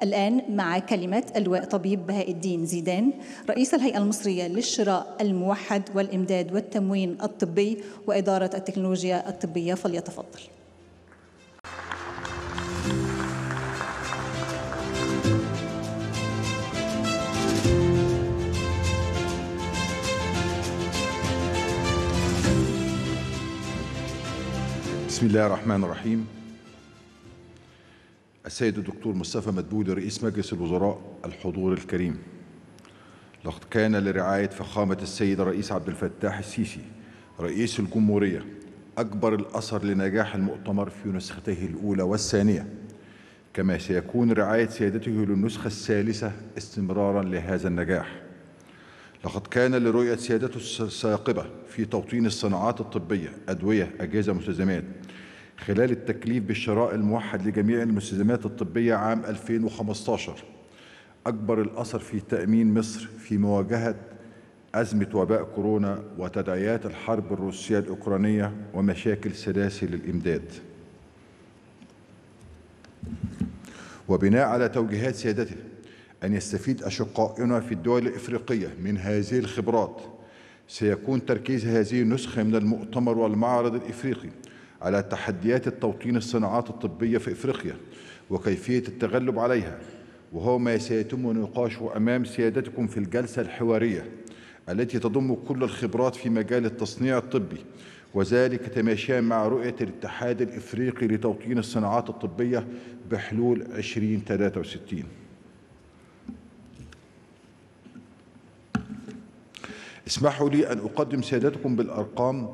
الآن مع كلمة اللواء طبيب بهاء الدين زيدان رئيس الهيئة المصرية للشراء الموحد والإمداد والتموين الطبي وإدارة التكنولوجيا الطبية فليتفضل بسم الله الرحمن الرحيم السيد الدكتور مصطفى مدبولي رئيس مجلس الوزراء الحضور الكريم لقد كان لرعاية فخامة السيد الرئيس عبد الفتاح السيسي رئيس الجمهورية أكبر الأثر لنجاح المؤتمر في نسخته الأولى والثانية كما سيكون رعاية سيادته للنسخة الثالثة استمرارا لهذا النجاح لقد كان لرؤية سيادته الثاقبة في توطين الصناعات الطبية أدوية أجهزة مستلزمات خلال التكليف بالشراء الموحد لجميع المستلزمات الطبية عام 2015 أكبر الأثر في تأمين مصر في مواجهة أزمة وباء كورونا وتداعيات الحرب الروسية الأوكرانية ومشاكل سلاسل الإمداد وبناء على توجيهات سيادته أن يستفيد أشقائنا في الدول الإفريقية من هذه الخبرات سيكون تركيز هذه النسخة من المؤتمر والمعرض الإفريقي على تحديات التوطين الصناعات الطبية في إفريقيا وكيفية التغلب عليها وهو ما سيتم نقاشه أمام سيادتكم في الجلسة الحوارية التي تضم كل الخبرات في مجال التصنيع الطبي وذلك تماشيا مع رؤية الاتحاد الإفريقي لتوطين الصناعات الطبية بحلول 2063 اسمحوا لي أن أقدم سيادتكم بالأرقام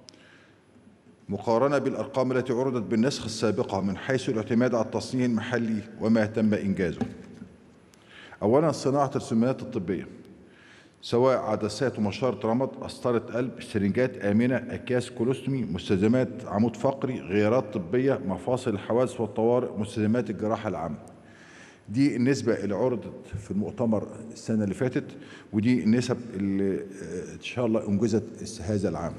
مقارنة بالأرقام التي عرضت بالنسخ السابقة من حيث الاعتماد على التصنيع المحلي وما تم إنجازه أولا صناعة السمات الطبية سواء عدسات ومشارة رمد قسطرة قلب سرنجات آمنة أكياس كولوستومي مستلزمات عمود فقري غيارات طبية مفاصل الحوادث والطوارئ مستلزمات الجراحة العامة دي النسبة اللي عرضت في المؤتمر السنة اللي فاتت ودي النسب اللي إن شاء الله أنجزت هذا العام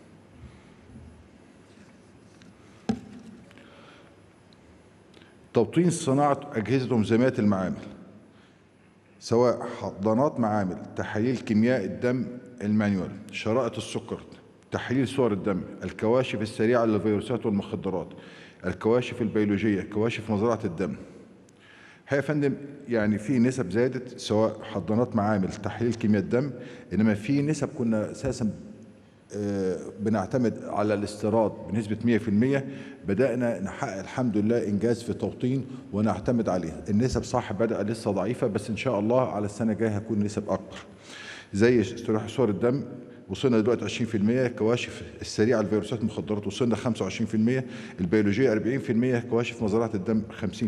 توطين صناعة أجهزة ومزامات المعامل سواء حضانات معامل تحاليل كيمياء الدم المانيوال شرائط السكر تحليل صور الدم الكواشف السريعة للفيروسات والمخدرات الكواشف البيولوجية كواشف مزرعة الدم يا فندم يعني في نسب زادت سواء حضانات معامل تحليل كيمياء الدم انما في نسب كنا اساسا بنعتمد على الاستيراد بنسبة 100% بدأنا نحقق الحمد لله إنجاز في توطين ونعتمد عليه النسب صح بدأ لسه ضعيفة بس إن شاء الله على السنة الجاية هتكون نسب أكبر زي استراحة صور الدم وصلنا دلوقتي 20% كواشف السريعة الفيروسات المخدرات وصلنا 25% البيولوجية 40% كواشف مزرعة الدم 50%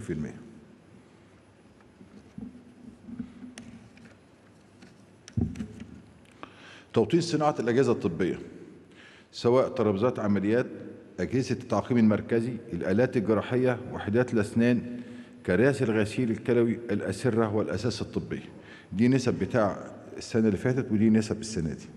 توطين صناعة الأجهزة الطبية سواء ترابيزات عمليات أجهزة التعقيم المركزي الآلات الجراحية وحدات الأسنان كراسي الغسيل الكلوي الأسرة والأساس الطبي دي نسب بتاع السنة اللي فاتت ودي نسب السنة دي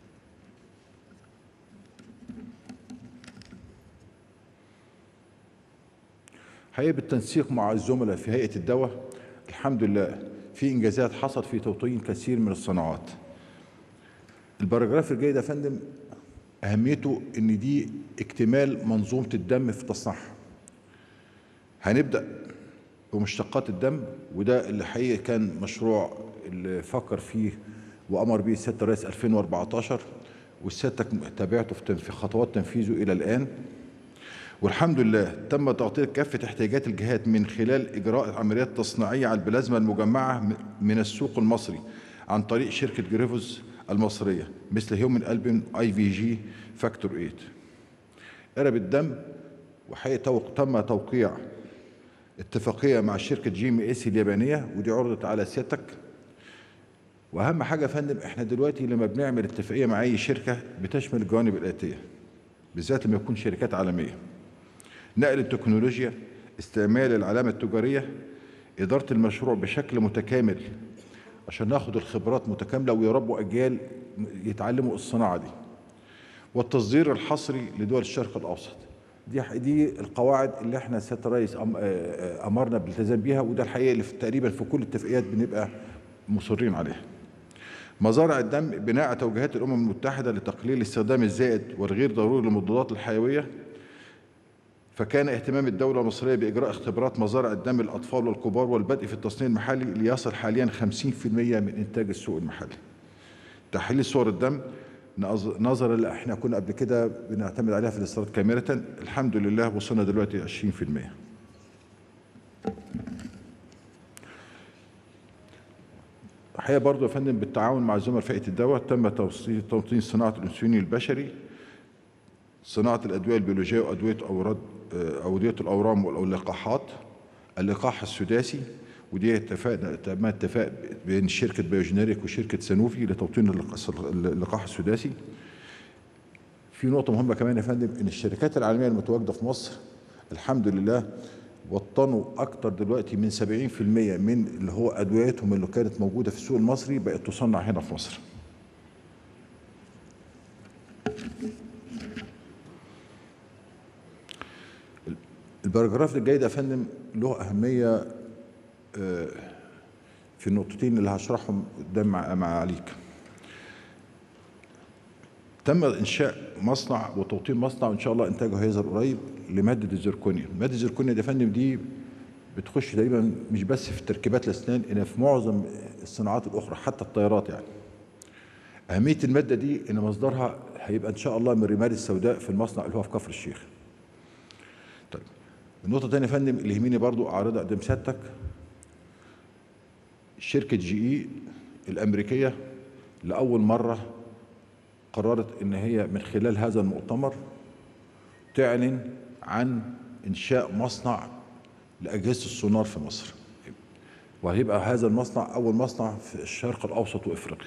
حقيقة بالتنسيق مع الزملاء في هيئة الدواء الحمد لله في إنجازات حصلت في توطين كثير من الصناعات الباراجراف الجاي ده يا فندم اهميته ان دي اكتمال منظومه الدم في تصنيعها هنبدا بمشتقات الدم وده اللي حقيقه كان مشروع اللي فكر فيه وامر به سياده الرئيس 2014 وسيادتك تابعته في خطوات تنفيذه الى الان والحمد لله تم تغطيه كافه احتياجات الجهات من خلال اجراء عمليات تصنيعيه على البلازما المجمعه من السوق المصري عن طريق شركه جريفوس المصرية مثل هيومن ألبين اي في جي فاكتور 8 قرب الدم وحقيقة تم توقيع اتفاقية مع شركة جي ام اس اليابانية ودي عرضت على سيادتك واهم حاجة يا فندم احنا دلوقتي لما بنعمل اتفاقية مع اي شركة بتشمل الجوانب الآتية بالذات لما يكون شركات عالمية نقل التكنولوجيا استعمال العلامة التجارية إدارة المشروع بشكل متكامل عشان ناخد الخبرات متكاملة ويربوا أجيال يتعلموا الصناعة دي والتصدير الحصري لدول الشرق الأوسط دي دي القواعد اللي احنا سياده الرئيس أم- آه، آه، امرنا بالالتزام بيها وده الحقيقه اللي في تقريبا في كل الاتفاقيات بنبقى مصرين عليها. مزارع الدم بناء توجيهات الامم المتحده لتقليل الاستخدام الزائد والغير ضروري للمضادات الحيويه فكان اهتمام الدولة المصرية بإجراء اختبارات مزارع الدم للأطفال والكبار والبدء في التصنيع المحلي ليصل حاليا 50% من إنتاج السوق المحلي. تحليل صور الدم نظ- نظرا اللي احنا كنا قبل كده بنعتمد عليها في الاستيراد كاملة الحمد لله وصلنا دلوقتي 20%. الحقيقة برضو يا فندم بالتعاون مع زملاء فئة الدواء تم توصيل توطين صناعة الأنسولين البشري صناعة الأدوية البيولوجية وأدوية أوراد آه، أودية الأورام واللقاحات اللقاح السداسي ودي اتفاق تم اتفاق بين شركة بيوجينيريك وشركة سانوفي لتوطين اللق- اللقاح السداسي في نقطة مهمة كمان يا فندم إن الشركات العالمية المتواجدة في مصر الحمد لله وطنوا أكتر دلوقتي من 70% من اللي هو أدويتهم اللي كانت موجودة في السوق المصري بقت تصنع هنا في مصر. الباراجراف الجاي ده يا فندم له أهمية آه، في النقطتين اللي هشرحهم قدام مع مع عليك. تم انشاء مصنع وتوطين مصنع وان شاء الله انتاجه هيظهر قريب لماده الزركونيا، ماده الزركونيا دي يا فندم دي بتخش تقريبا مش بس في تركيبات الاسنان انها في معظم الصناعات الاخرى حتى الطيارات يعني. اهميه الماده دي ان مصدرها هيبقى ان شاء الله من الرمال السوداء في المصنع اللي هو في كفر الشيخ. طيب النقطه الثانيه يا فندم اللي يهمني برضو اعرضها قدام سيادتك شركه جي اي الامريكيه لاول مره قررت ان هي من خلال هذا المؤتمر تعلن عن انشاء مصنع لاجهزه السونار في مصر وهيبقى هذا المصنع اول مصنع في الشرق الاوسط وافريقيا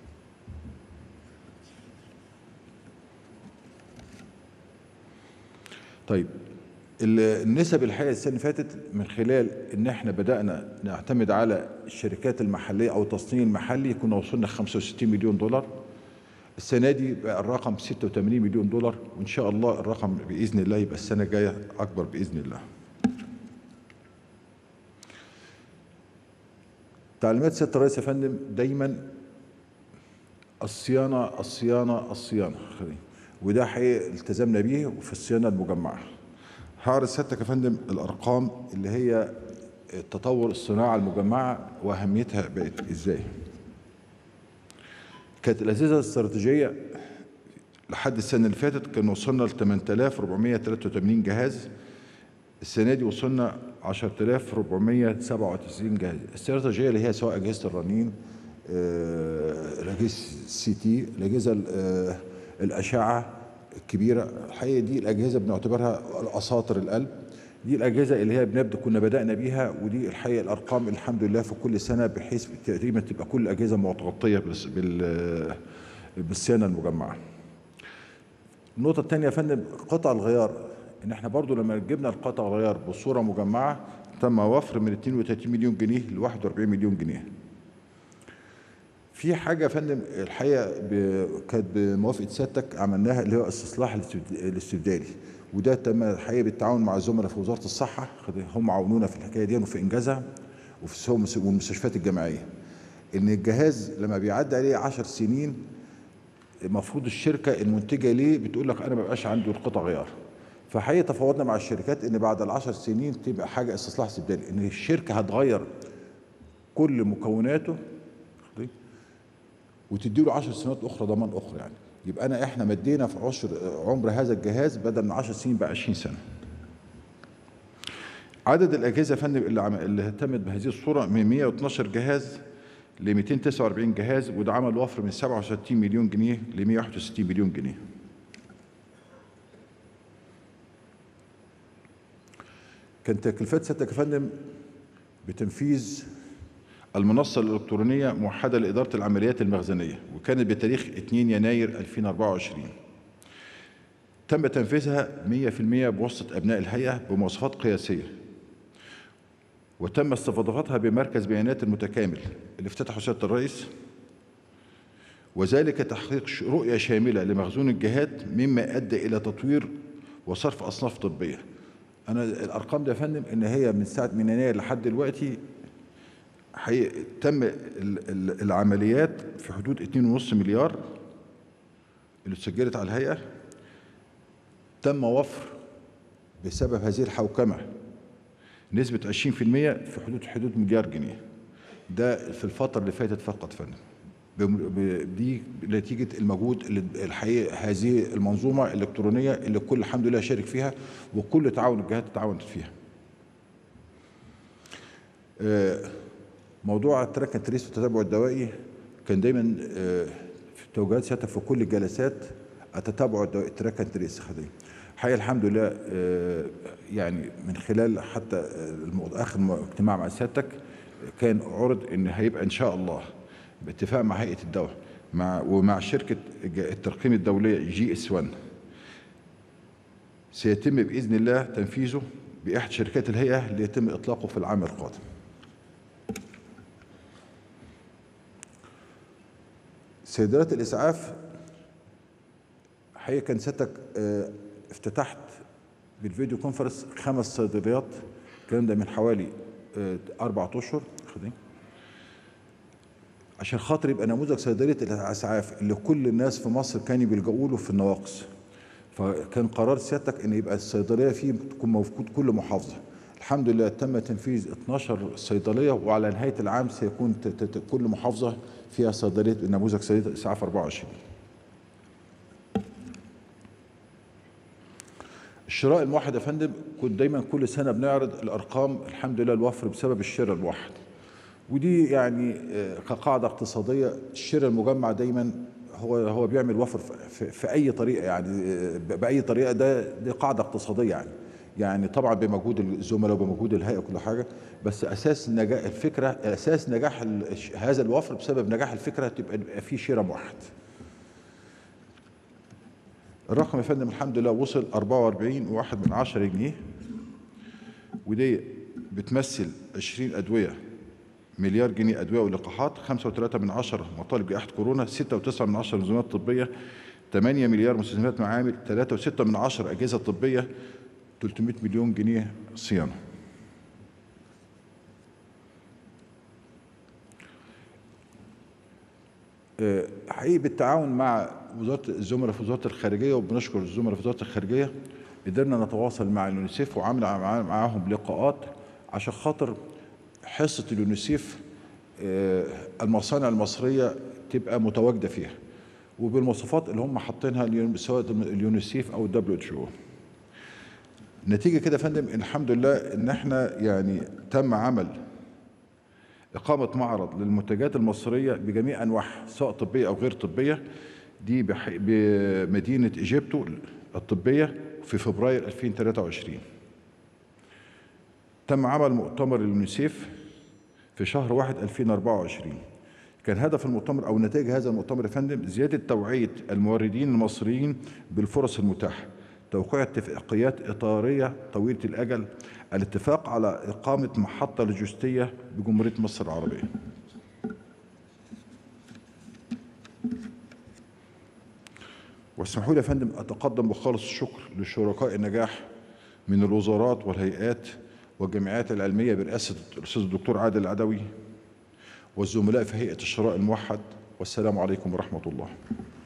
طيب ال- النسب الحقيقه السنه اللي فاتت من خلال ان احنا بدانا نعتمد على الشركات المحليه او التصنيع المحلي كنا وصلنا 65 مليون دولار السنه دي بقى الرقم 86 مليون دولار وان شاء الله الرقم باذن الله يبقى السنه الجايه اكبر باذن الله. تعليمات سياده الرئيس يا فندم دايما الصيانه الصيانه الصيانه خلي. وده حقيقه التزمنا بيه وفي الصيانه المجمعه. هعرض سيادتك يا فندم الارقام اللي هي تطور الصناعه المجمعه واهميتها بقت ازاي. كانت الأجهزة الاستراتيجية لحد السنة اللي فاتت كان وصلنا ل 8483 جهاز السنة دي وصلنا 10497 جهاز الاستراتيجية اللي هي سواء أجهزة الرنين آه، الأجهزة السي تي الأجهزة ال- آه، الأشعة الكبيرة الحقيقة دي الأجهزة بنعتبرها أساطر القلب دي الأجهزة اللي هي بنبدأ كنا بدأنا بيها ودي الحقيقة الأرقام الحمد لله في كل سنة بحيث تقريبا تبقى كل الأجهزة متغطية بالس- بال بالصيانة المجمعة. النقطة الثانية يا فندم قطع الغيار إن إحنا برضو لما جبنا القطع الغيار بصورة مجمعة تم وفر من 32 مليون جنيه ل 41 مليون جنيه. في حاجة يا فندم الحقيقة ب... كانت بموافقة سيادتك عملناها اللي هو استصلاح الاستبد- الاستبدالي وده تم الحقيقة بالتعاون مع الزملاء في وزارة الصحة خد- هم عاونونا في الحكاية دي وفي إنجازها وفي السوق والمستشفيات الجامعية إن الجهاز لما بيعدي عليه 10 سنين المفروض الشركة المنتجة ليه بتقول لك أنا ما بقاش عندي القطع غيار فحقيقة تفاوضنا مع الشركات إن بعد العشر سنين تبقى حاجة استصلاح استبدالي إن الشركة هتغير كل مكوناته خد- وتدي له 10 سنوات اخرى ضمان اخرى يعني يبقى انا احنا مدينا في عشر عمر هذا الجهاز بدل من 10 سنين بقى 20 سنه عدد الاجهزه يا فندم اللي عم... اللي اهتمت بهذه الصوره من 112 جهاز ل 249 جهاز وده عمل وفر من 67 مليون جنيه ل 161 مليون جنيه كانت تكلفات سيادتك يا فندم بتنفيذ المنصة الإلكترونية موحدة لإدارة العمليات المخزنية وكانت بتاريخ 2 يناير 2024 تم تنفيذها 100% بواسطة أبناء الهيئة بمواصفات قياسية وتم استضافتها بمركز بيانات المتكامل اللي افتتحه سيادة الرئيس وذلك تحقيق ش- رؤية شاملة لمخزون الجهات مما أدى إلى تطوير وصرف اصناف طبيه انا الارقام دي يا فندم ان هي من ساعه من يناير لحد دلوقتي حقيقي تم ال- ال- العمليات في حدود 2.5 مليار اللي اتسجلت على الهيئه تم وفر بسبب هذه الحوكمه نسبه 20% في حدود حدود مليار جنيه ده في الفتره اللي فاتت فقط فندم بم- ب- دي نتيجه المجهود اللي الحقيقه هذه المنظومه الالكترونيه اللي الكل الحمد لله شارك فيها وكل تعاون الجهات تعاونت فيها. آه، موضوع التراك اند تريس والتتبع الدوائي كان دايما آه، في توجيهات سيادتك في كل الجلسات التتبع الدوائي التراك اند تريس خدي الحقيقه الحمد لله آه، يعني من خلال حتى آه، الم- اخر م- اجتماع مع سيادتك كان عرض ان هيبقى ان شاء الله باتفاق مع هيئه الدواء مع ومع شركه ج- الترقيم الدوليه جي اس 1 سيتم باذن الله تنفيذه باحد شركات الهيئه ليتم اطلاقه في العام القادم. صيدلات الاسعاف حقيقه كان سيادتك آه، افتتحت بالفيديو كونفرنس خمس صيدليات الكلام ده من حوالي آه، اربع اشهر خدين عشان خاطر يبقى نموذج صيدليه الاسعاف اللي كل الناس في مصر كانوا بيلجأوا له في النواقص فكان قرار سيادتك ان يبقى الصيدليه فيه تكون موجود كل محافظه الحمد لله تم تنفيذ 12 صيدليه وعلى نهايه العام سيكون ت- ت- ت- كل محافظه فيها صيدليه نموذج صيدليه اسعاف 24 الشراء الموحد يا فندم كنت دايما كل سنه بنعرض الارقام الحمد لله الوفر بسبب الشراء الموحد ودي يعني آه، كقاعده اقتصاديه الشراء المجمع دايما هو هو بيعمل وفر في- في, في اي طريقه يعني آه، ب- باي طريقه ده دي قاعده اقتصاديه يعني يعني طبعا بمجهود الزملاء وبمجهود الهيئه وكل حاجه بس اساس نجاح الفكره اساس نجاح ال- هذا الوفر بسبب نجاح الفكره تبقى يبقى في شراء موحد الرقم يا فندم الحمد لله وصل 44 وواحد من عشرة جنيه ودي بتمثل 20 أدوية مليار جنيه أدوية ولقاحات 5.3 من عشرة مطالب جائحة كورونا 6.9 من عشرة منظمات طبية 8 مليار مستلزمات معامل 3.6 من عشرة أجهزة طبية 300 مليون جنيه صيانة آه، حقيقي بالتعاون مع وزاره الزملاء في وزاره الخارجيه وبنشكر الزملاء في وزاره الخارجيه قدرنا نتواصل مع اليونيسيف وعامل مع- معاهم لقاءات عشان خاطر حصه اليونيسيف آه، المصانع المصريه تبقى متواجده فيها وبالمواصفات اللي هم حاطينها اليون- سواء اليونيسيف او الدبليو اتش او نتيجه كده يا فندم الحمد لله ان احنا يعني تم عمل إقامة معرض للمنتجات المصرية بجميع أنواعها سواء طبية أو غير طبية دي بح- بمدينة إيجيبتو الطبية في فبراير 2023 تم عمل مؤتمر اليونيسيف في شهر واحد 2024 كان هدف المؤتمر أو نتائج هذا المؤتمر يا فندم زيادة توعية الموردين المصريين بالفرص المتاحة توقيع اتفاقيات إطارية طويلة الأجل الاتفاق على إقامة محطة لوجستية بجمهورية مصر العربية واسمحوا لي يا فندم أتقدم بخالص الشكر لشركاء النجاح من الوزارات والهيئات والجمعيات العلمية برئاسة الأستاذ الدكتور عادل العدوي والزملاء في هيئة الشراء الموحد والسلام عليكم ورحمة الله